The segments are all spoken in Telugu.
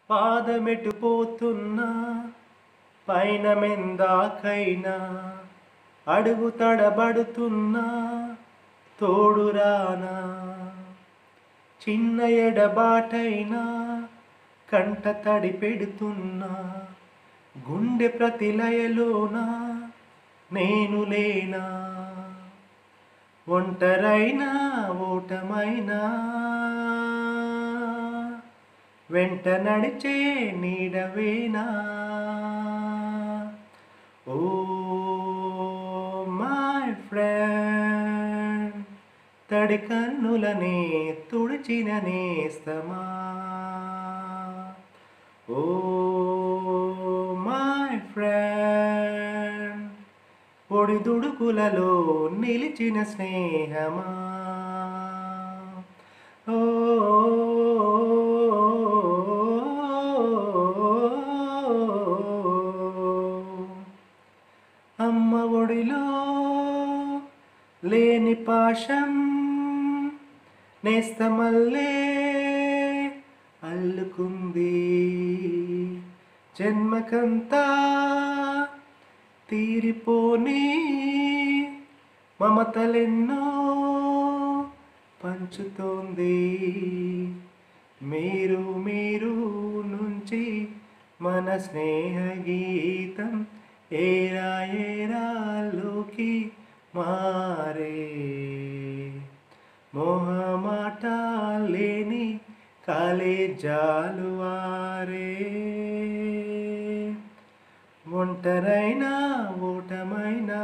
పాదమెటు పోతున్నా పైన మెందాకైనా అడుగు తడబడుతున్నా తోడురానా చిన్న ఎడబాటైనా కంట తడి పెడుతున్నా గుండె ప్రతిలయలోన నేను లేనా ఒంటరైనా ఓటమైనా వెంట నడిచే నీడవేనా ఓ మై ఫ్రెండ్ తడి కన్నులనే తుడిచిన నేస్తమా ఓ మై ఫ్రెండ్ ఒడిదుడుకులలో నిలిచిన స్నేహమా ఓ అమ్మ ఒడిలో లేని పాశం నేస్తమల్లే అల్లుకుంది జన్మకంతా తీరిపోని మమతలెన్నో పంచుతోంది మీరు మీరు నుంచి మన స్నేహ గీతం ఏరా ఏరాలోకి మారే మోహమాట లేని కాలే జాలువారే ఒంటరైనా ఓటమైనా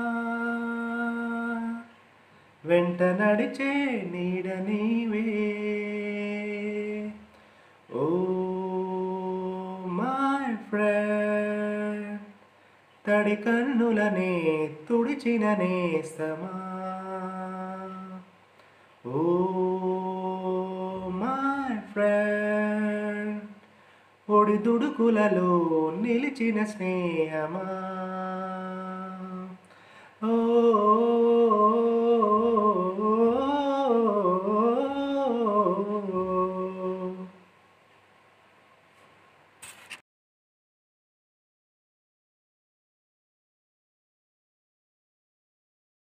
వెంట నడిచే నీడ నీవే ఓ మై ఫ్రెండ్ తడి కన్నులనే తుడిచిన నేస్తమా ఓ మై ఫ్రెండ్ ఒడిదుడుకులలో నిలిచిన స్నేహమా ఓ